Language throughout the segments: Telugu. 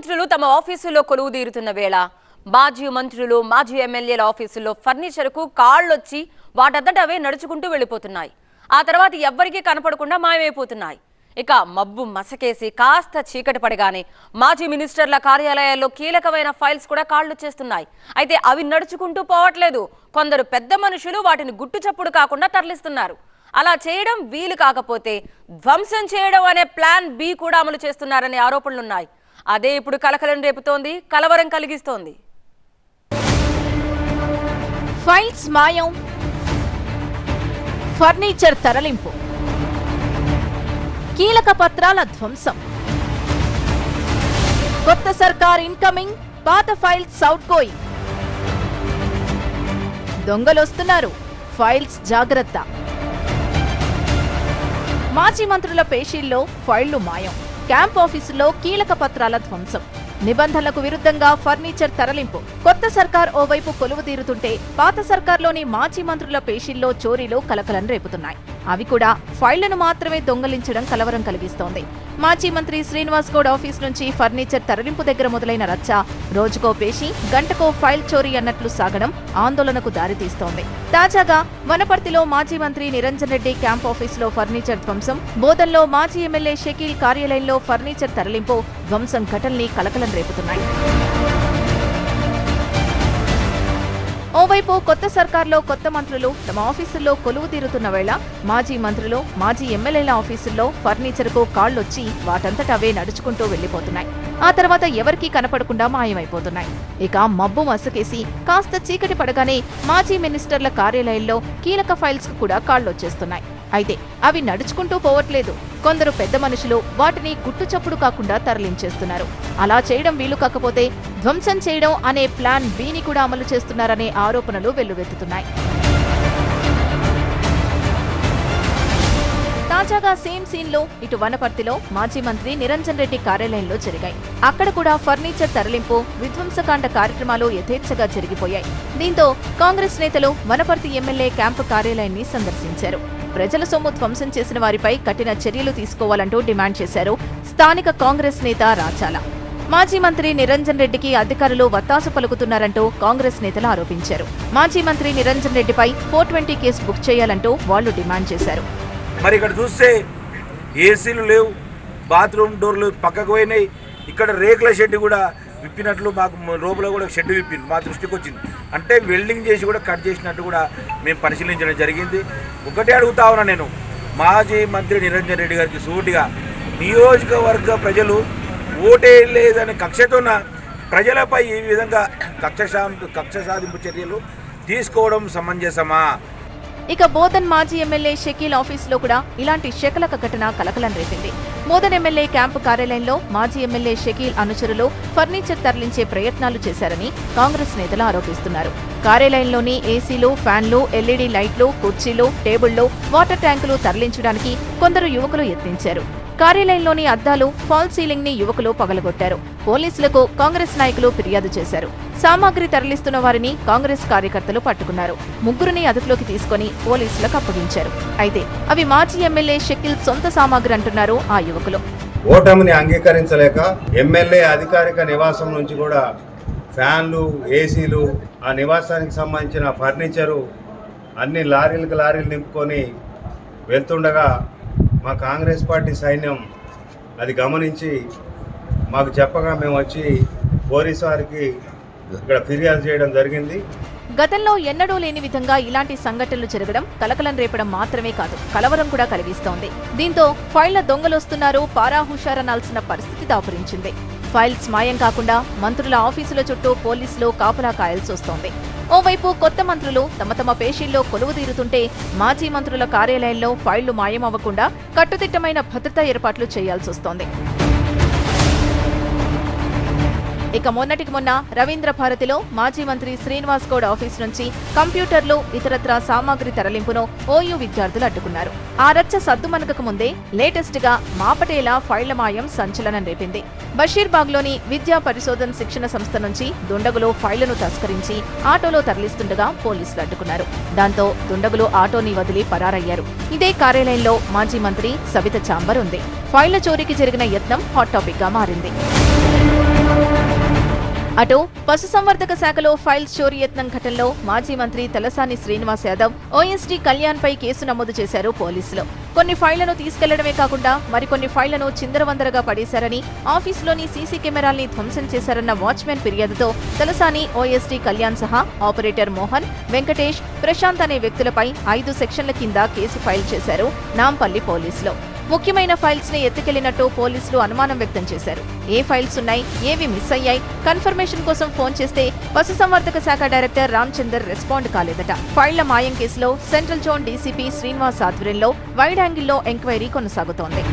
మంత్రులు తమ ఆఫీసుల్లో కొలువు తీరుతున్న వేళ మాజీ మంత్రులు మాజీ ఎమ్మెల్యేల ఆఫీసుల్లో ఫర్నిచర్కు కాళ్ళొచ్చి వాటంతట అవే నడుచుకుంటూ వెళ్ళిపోతున్నాయి ఆ తర్వాత ఎవ్వరికీ కనపడకుండా మాయమైపోతున్నాయి ఇక మబ్బు మసకేసి కాస్త చీకటి పడగానే మాజీ మినిస్టర్ల కార్యాలయాల్లో కీలకమైన ఫైల్స్ కూడా కాళ్ళు చేస్తున్నాయి అయితే అవి నడుచుకుంటూ పోవట్లేదు కొందరు పెద్ద మనుషులు వాటిని గుట్టు చప్పుడు కాకుండా తరలిస్తున్నారు అలా చేయడం వీలు కాకపోతే ధ్వంసం చేయడం అనే ప్లాన్ బి కూడా అమలు చేస్తున్నారనే ఆరోపణలున్నాయి అదే ఇప్పుడు కలకలం రేపుతోంది కలవరం కలిగిస్తోంది ఫైల్స్ మాయం ఫర్నిచర్ తరలింపు కీలక పత్రాల ధ్వంసం కొత్త సర్కార్ ఇన్కమింగ్ పాత ఫైల్స్ అవుట్ గోయింగ్ దొంగలొస్తున్నారు ఫైల్స్ జాగ్రత్త మాజీ మంత్రుల పేషీల్లో ఫైళ్లు మాయం క్యాంప్ ఆఫీసులో కీలక పత్రాల ధ్వంసం నిబంధనలకు విరుద్ధంగా ఫర్నిచర్ తరలింపు కొత్త సర్కార్ ఓవైపు కొలువు తీరుతుంటే పాత సర్కార్లోని మాజీ మంత్రుల పేషీల్లో చోరీలు కలకలం రేపుతున్నాయి అవి కూడా ఫైళ్లను మాత్రమే దొంగలించడం కలవరం కలిగిస్తోంది మాజీ మంత్రి శ్రీనివాస్ గౌడ్ ఆఫీస్ నుంచి ఫర్నిచర్ తరలింపు దగ్గర మొదలైన రచ్చ రోజుకో పేషి గంటకో ఫైల్ చోరీ అన్నట్లు సాగడం ఆందోళనకు దారితీస్తోంది తాజాగా వనపర్తిలో మాజీ మంత్రి నిరంజన్ రెడ్డి క్యాంప్ ఆఫీసులో ఫర్నిచర్ ధ్వంసం బోధన్లో మాజీ ఎమ్మెల్యే షకీల్ కార్యాలయంలో ఫర్నిచర్ తరలింపు ధ్వంసం ఘటనల్ని కలకలం రేపుతున్నాయి ఓవైపు కొత్త సర్కార్లో కొత్త మంత్రులు తమ ఆఫీసుల్లో కొలువు తీరుతున్న వేళ మాజీ మంత్రులు మాజీ ఎమ్మెల్యేల ఆఫీసుల్లో ఫర్నిచర్కు కాళ్లొచ్చి వాటంతట అవే నడుచుకుంటూ వెళ్లిపోతున్నాయి ఆ తర్వాత ఎవరికీ కనపడకుండా మాయమైపోతున్నాయి ఇక మబ్బు మసకేసి కాస్త చీకటి పడగానే మాజీ మినిస్టర్ల కార్యాలయంలో కీలక ఫైల్స్ కూడా కాళ్లొచ్చేస్తున్నాయి అయితే అవి నడుచుకుంటూ పోవట్లేదు కొందరు పెద్ద మనుషులు వాటిని గుట్టుచప్పుడు కాకుండా తరలించేస్తున్నారు అలా చేయడం వీలు కాకపోతే ధ్వంసం చేయడం అనే ప్లాన్ బీని కూడా అమలు చేస్తున్నారనే ఆరోపణలు వెల్లువెత్తుతున్నాయి తాజాగా సేమ్ సీన్ లో ఇటు వనపర్తిలో మాజీ మంత్రి నిరంజన్ రెడ్డి కార్యాలయంలో జరిగాయి అక్కడ కూడా ఫర్నిచర్ తరలింపు విధ్వంసకాండ కార్యక్రమాలు యథేచ్ఛగా జరిగిపోయాయి దీంతో కాంగ్రెస్ నేతలు వనపర్తి ఎమ్మెల్యే క్యాంపు కార్యాలయాన్ని సందర్శించారు ప్రజల సొమ్ము ధ్వంసం చేసిన వారిపై కఠిన చర్యలు తీసుకోవాలంటూ డిమాండ్ చేశారు స్థానిక కాంగ్రెస్ నేత రాచాల మాజీ మంత్రి నిరంజన్ రెడ్డికి అధికారులు వత్తాసు పలుకుతున్నారంటూ కాంగ్రెస్ నేతలు ఆరోపించారు మాజీ మంత్రి నిరంజన్ రెడ్డిపై ఫోర్ ట్వంటీ కేసు బుక్ చేయాలంటూ వాళ్లు డిమాండ్ చేశారు మరి ఇక్కడ చూస్తే ఏసీలు లేవు బాత్రూమ్ డోర్లు పక్కకు పోయినాయి ఇక్కడ రేకుల షెడ్ కూడా విప్పినట్లు మాకు మ- లోపల కూడా షెడ్ విప్పింది మా దృష్టికి వచ్చింది అంటే వెల్డింగ్ చేసి కూడా కట్ చేసినట్టు కూడా మేము పరిశీలించడం జరిగింది ఒకటే అడుగుతా ఉన్నా నేను మాజీ మంత్రి నిరంజన్ రెడ్డి గారికి సూటిగా నియోజకవర్గ ప్రజలు ఓటే లేదనే కక్షతోన ప్రజలపై ఈ విధంగా కక్ష శా- కక్ష సాధింపు చర్యలు తీసుకోవడం సమంజసమా ఇక బోధన్ మాజీ ఎమ్మెల్యే షకీల్ ఆఫీసులో కూడా ఇలాంటి శకలక ఘటన కలకలం రేపింది బోధన్ ఎమ్మెల్యే క్యాంపు కార్యాలయంలో మాజీ ఎమ్మెల్యే షకీల్ అనుచరులు ఫర్నిచర్ తరలించే ప్రయత్నాలు చేశారని కాంగ్రెస్ నేతలు ఆరోపిస్తున్నారు కార్యాలయంలోని ఏసీలు ఫ్యాన్లు ఎల్ఈడీ లైట్లు కుర్చీలు టేబుళ్లు వాటర్ ట్యాంకులు తరలించడానికి కొందరు యువకులు యత్నించారు కార్యాలయంలోని అద్దాలు ఫాల్ సీలింగ్ ని యువకులు పగలగొట్టారు పోలీసులకు కాంగ్రెస్ నాయకులు ఫిర్యాదు చేశారు సామాగ్రి తరలిస్తున్న వారిని కాంగ్రెస్ కార్యకర్తలు పట్టుకున్నారు ముగ్గురిని అదుపులోకి తీసుకొని పోలీసులకు అప్పగించారు అయితే అవి మాజీ ఎమ్మెల్యే షకిల్ సొంత సామాగ్రి అంటున్నారు ఆ యువకులు ఓటమిని అంగీకరించలేక ఎమ్మెల్యే అధికారిక నివాసం నుంచి కూడా ఫ్యాన్లు ఏసీలు ఆ నివాసానికి సంబంధించిన ఫర్నిచరు అన్ని లారీలకు లారీలు నింపుకొని వెళ్తుండగా మా కాంగ్రెస్ పార్టీ సైన్యం అది గమనించి మాకు చెప్పగా మేము వచ్చి పోలీసు వారికి ఇక్కడ ఫిర్యాదు చేయడం జరిగింది గతంలో ఎన్నడూ లేని విధంగా ఇలాంటి సంఘటనలు జరగడం కలకలం రేపడం మాత్రమే కాదు కలవరం కూడా కలిగిస్తోంది దీంతో ఫైళ్ల దొంగలొస్తున్నారు పారా హుషారనాల్సిన పరిస్థితి దాపురించింది ఫైల్స్ మాయం కాకుండా మంత్రుల ఆఫీసుల చుట్టూ పోలీసులు కాపలా కాయాల్సి వస్తోంది ఓవైపు కొత్త మంత్రులు తమ తమ పేషీల్లో కొలువు తీరుతుంటే మాజీ మంత్రుల కార్యాలయంలో ఫైళ్లు మాయం అవ్వకుండా కట్టుదిట్టమైన భద్రతా ఏర్పాట్లు చేయాల్సి వస్తోంది ఇక మొన్నటికి మొన్న రవీంద్ర భారతిలో మాజీ మంత్రి శ్రీనివాస్ గౌడ్ ఆఫీస్ నుంచి కంప్యూటర్లు ఇతరత్రా సామాగ్రి తరలింపును ఓయూ విద్యార్థులు అడ్డుకున్నారు ఆ రచ్చ సద్దుమనకకు ముందే లేటెస్ట్ గా మాపటేలా ఫైళ్ల మాయం సంచలనం రేపింది బషీర్బాగ్లోని విద్యా పరిశోధన్ శిక్షణ సంస్థ నుంచి దుండగులు ఫైళ్లను తస్కరించి ఆటోలో తరలిస్తుండగా పోలీసులు అడ్డుకున్నారు దాంతో దుండగులు ఆటోని వదిలి పరారయ్యారు ఇదే కార్యాలయంలో మాజీ మంత్రి సబిత చాంబర్ ఉంది ఫైళ్ల చోరీకి జరిగిన యత్నం హాట్ టాపిక్ గా మారింది అటు పశుసంవర్ధక శాఖలో ఫైల్స్ చోరీ యత్నం ఘటనలో మాజీ మంత్రి తలసాని శ్రీనివాస్ యాదవ్ ఓఎస్డీ కళ్యాణ్ పై కేసు నమోదు చేశారు పోలీసులు కొన్ని ఫైళ్లను తీసుకెళ్లడమే కాకుండా మరికొన్ని ఫైళ్లను చిందరవందరగా పడేశారని ఆఫీసులోని సీసీ కెమెరాల్ని ధ్వంసం చేశారన్న వాచ్మెన్ ఫిర్యాదుతో తలసాని ఓఎస్డీ కళ్యాణ్ సహా ఆపరేటర్ మోహన్ వెంకటేష్ ప్రశాంత్ అనే వ్యక్తులపై ఐదు సెక్షన్ల కింద కేసు ఫైల్ చేశారు నాంపల్లి పోలీసులు ముఖ్యమైన ఫైల్స్ ని ఎత్తుకెళ్లినట్టు పోలీసులు అనుమానం వ్యక్తం చేశారు ఏ ఫైల్స్ ఉన్నాయి ఏవి మిస్ అయ్యాయి కన్ఫర్మేషన్ కోసం ఫోన్ చేస్తే పశుసంవర్ధక శాఖ డైరెక్టర్ రామచందర్ రెస్పాండ్ కాలేదట ఫైళ్ల మాయం కేసులో సెంట్రల్ జోన్ డీసీపీ శ్రీనివాస్ ఆధ్వర్యంలో వైడ్ యాంగిల్లో ఎంక్వైరీ కొనసాగుతోంది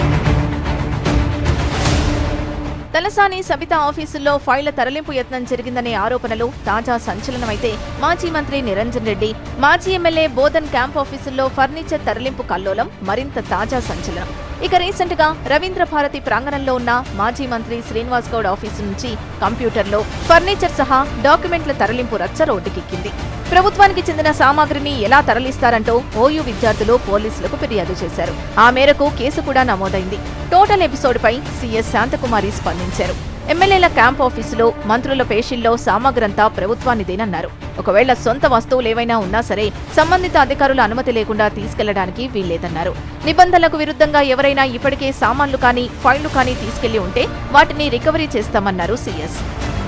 తలసాని సబిత ఆఫీసుల్లో ఫైళ్ల తరలింపు యత్నం జరిగిందనే ఆరోపణలు తాజా సంచలనమైతే మాజీ మంత్రి నిరంజన్ రెడ్డి మాజీ ఎమ్మెల్యే బోధన్ క్యాంప్ ఆఫీసుల్లో ఫర్నిచర్ తరలింపు కల్లోలం మరింత తాజా సంచలనం ఇక రీసెంట్ గా రవీంద్ర భారతి ప్రాంగణంలో ఉన్న మాజీ మంత్రి శ్రీనివాస్ గౌడ్ ఆఫీసు నుంచి కంప్యూటర్లో ఫర్నిచర్ సహా డాక్యుమెంట్ల తరలింపు రచ్చ రోడ్డుకెక్కింది ప్రభుత్వానికి చెందిన సామాగ్రిని ఎలా తరలిస్తారంటూ ఓయూ విద్యార్థులు పోలీసులకు ఫిర్యాదు చేశారు ఆ మేరకు కేసు కూడా నమోదైంది టోటల్ ఎపిసోడ్ పై సీఎస్ శాంతకుమారి స్పందించారు ఎమ్మెల్యేల క్యాంప్ ఆఫీసులో మంత్రుల పేషీల్లో సామాగ్రంతా ప్రభుత్వానిదేనన్నారు ఒకవేళ సొంత వస్తువులు ఏవైనా ఉన్నా సరే సంబంధిత అధికారుల అనుమతి లేకుండా తీసుకెళ్లడానికి వీల్లేదన్నారు నిబంధనలకు విరుద్ధంగా ఎవరైనా ఇప్పటికే సామాన్లు కానీ ఫైళ్లు కానీ తీసుకెళ్లి ఉంటే వాటిని రికవరీ చేస్తామన్నారు సీఎస్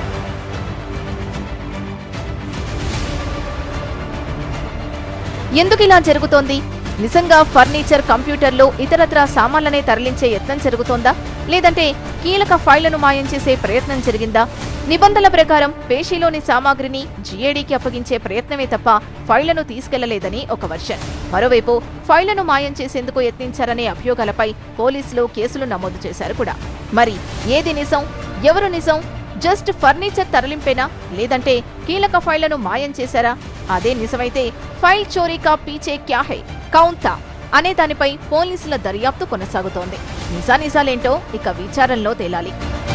ఎందుకు ఇలా జరుగుతోంది నిజంగా ఫర్నిచర్ కంప్యూటర్లు ఇతరత్రా సామాన్లనే తరలించే యత్నం జరుగుతోందా లేదంటే కీలక ఫైళ్లను మాయం చేసే ప్రయత్నం జరిగిందా నిబంధనల ప్రకారం పేషీలోని సామాగ్రిని జీఏడీకి అప్పగించే ప్రయత్నమే తప్ప ఫైళ్లను తీసుకెళ్లలేదని ఒక వర్షన్ మరోవైపు ఫైళ్లను మాయం చేసేందుకు యత్నించారనే అభియోగాలపై పోలీసులు కేసులు నమోదు చేశారు కూడా మరి ఏది నిజం ఎవరు నిజం జస్ట్ ఫర్నిచర్ తరలింపేనా లేదంటే కీలక ఫైళ్లను మాయం చేశారా అదే నిజమైతే ఫైల్ చోరీ కా పీచే క్యా హై కౌంతా అనే దానిపై పోలీసుల దర్యాప్తు కొనసాగుతోంది నిజానిజాలేంటో ఇక విచారణలో తేలాలి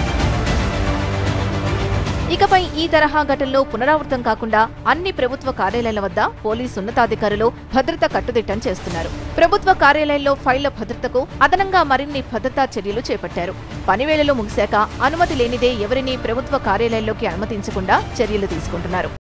ఇకపై ఈ తరహా ఘటనలు పునరావృతం కాకుండా అన్ని ప్రభుత్వ కార్యాలయాల వద్ద పోలీసు ఉన్నతాధికారులు భద్రత కట్టుదిట్టం చేస్తున్నారు ప్రభుత్వ కార్యాలయాల్లో ఫైళ్ల భద్రతకు అదనంగా మరిన్ని భద్రతా చర్యలు చేపట్టారు పనివేళలు ముగిశాక అనుమతి లేనిదే ఎవరినీ ప్రభుత్వ కార్యాలయాల్లోకి అనుమతించకుండా చర్యలు తీసుకుంటున్నారు